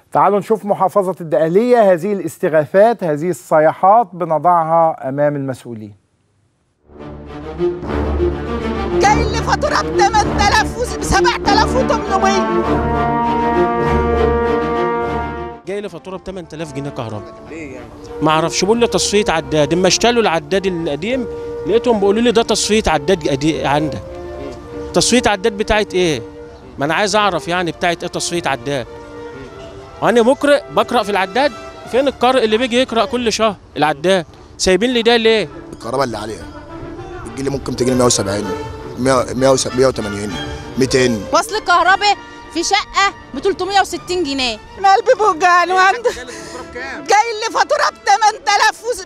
تعالوا نشوف محافظة الدقهلية هذه الاستغاثات هذه الصيحات بنضعها أمام المسؤولين جاي لي فاتوره ب 8000 و 7800 جاي لي فاتوره ب 8000 جنيه كهرباء ليه يعني؟ ما اعرفش بيقول لي تصفيه عداد اما اشتروا العداد القديم لقيتهم بيقولوا لي ده تصفيه عداد قدي- عندك تصفيه عداد بتاعت ايه؟ ما انا عايز اعرف يعني بتاعت ايه تصفيه عداد وانا مقرئ بقرا في العداد فين القارئ اللي بيجي يقرا كل شهر العداد سايبين لي ده ليه؟ الكهرباء اللي عليها بتجي لي ممكن تجي لي 170 100 180 200 وصل كهرباء في شقه ب 360 جنيه انا قلبي بوجعني وعندي جاي لي فاتوره ب 8000 و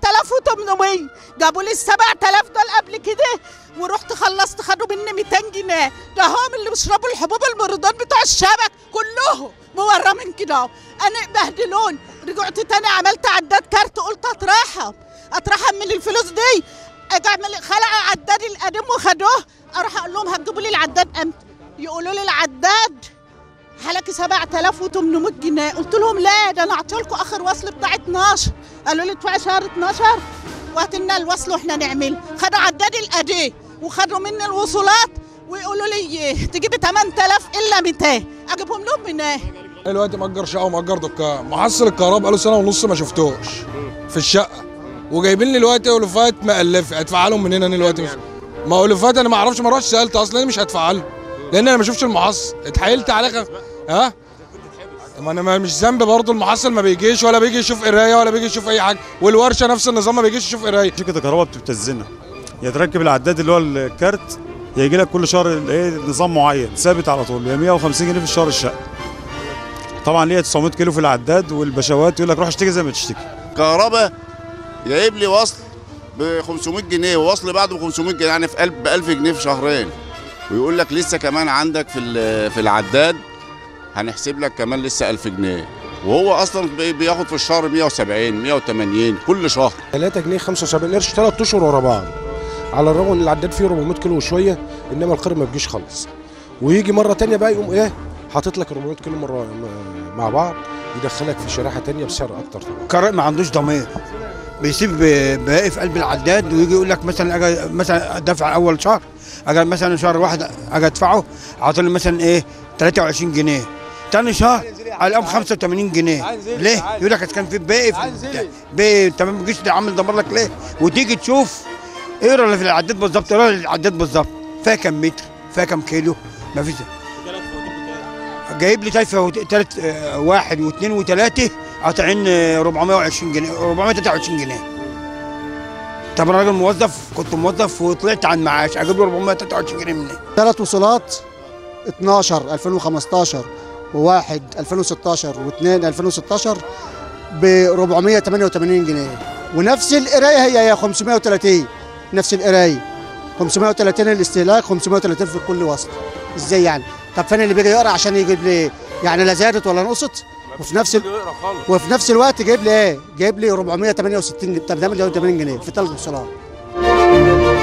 7800 جابوا لي ال 7000 دول قبل كده ورحت خلصت خدوا مني 200 جنيه ده هم اللي بيشربوا الحبوب المرضان بتوع الشبك كلهم مورمين كده اهو. انا بهدلون رجعت تاني عملت عداد كارت قلت اترحم اترحم من الفلوس دي اجي اعمل خلع عدادي القديم وخدوه اروح اقول لهم هتجيبوا لي العداد امتى يقولوا لي العداد حالك 7800 جنيه قلت لهم لا ده انا اعطيلكم اخر وصل بتاع 12 قالوا لي ادفعي شهر 12 وهات لنا الوصل واحنا نعمله خدوا عدادي القديم وخدوا مني الوصولات ويقولوا لي تجيبي 8000 الا 200 اجيبهم لهم منين دلوقتي مأجر شقة ومأجر دكان محصل الكهرباء بقاله سنة ونص ما شفتوش في الشقة وجايبين لي دلوقتي ألوفات مألفة ادفع لهم منين انا دلوقتي مش ما ألوفات انا ما اعرفش ما اروحش سألت اصلا انا مش هدفع لهم لان انا ما شفتش المحصل اتحايلت عليه خ... ها ما انا ما- مش ذنب برضه المحصل ما بيجيش ولا بيجي يشوف قرايه ولا بيجي يشوف اي حاجه والورشه نفس النظام ما بيجيش يشوف قرايه شركه الكهرباء بتبتزنا يا تركب العداد اللي هو الكارت يا يجي لك كل شهر ايه نظام معين ثابت على طول يا 150 جنيه في الشهر الشقه طبعا ليها 900 كيلو في العداد والبشوات يقول لك روح اشتكي زي ما تشتكي كهرباء جايب لي وصل ب 500 جنيه ووصل بعده ب 500 جنيه يعني في 1000 ب 1000 جنيه في شهرين ويقول لك لسه كمان عندك في ال- في العداد هنحسب لك كمان لسه 1000 جنيه وهو اصلا بي- بياخد في الشهر 170 180 كل شهر 3 جنيه 75 قرش ثلاث اشهر ورا بعض على الرغم ان العداد فيه 400 كيلو وشويه انما القرم ما بيجيش خالص ويجي مره تانية بقى يقوم ايه حاطط لك 400 كيلو مره مع بعض يدخلك في شريحه تانية بسعر اكتر طبعا قارئ ما عندوش ضمير بيسيب باقي في قلب العداد ويجي يقول لك مثلا اجي مثلا دفع اول شهر اجي مثلا شهر واحد اجي ادفعه عاطل مثلا ايه 23 جنيه تاني شهر على 85 جنيه ليه؟ يقول لك كان في باقي في باقي انت ما بتجيش عامل دمر لك ليه؟ وتيجي تشوف اقرا اللي في العداد بالظبط اقرا العداد بالظبط فيها كام متر؟ فيها كام كيلو؟ ما فيش جايب لي تلفه تلت آه، واحد واثنين وثلاثه قاطعين آه، 420 جنيه 423 جنيه طب انا راجل موظف كنت موظف وطلعت عن معاش اجيب له 423 جنيه منين؟ ثلاث وصولات 12 2015 و1 2016 و2 2016 ب 488 جنيه ونفس القرايه هي هي 530 نفس القرايه 530 الاستهلاك 530 في كل وصل ازاي يعني طب فين اللي بيجي يقرا عشان يجيب لي يعني لا زادت ولا نقصت وفي نفس ال... وفي نفس الوقت جايب لي ايه جايب لي 468 جنيه طب ده 180 جنيه في ثلاث وصولات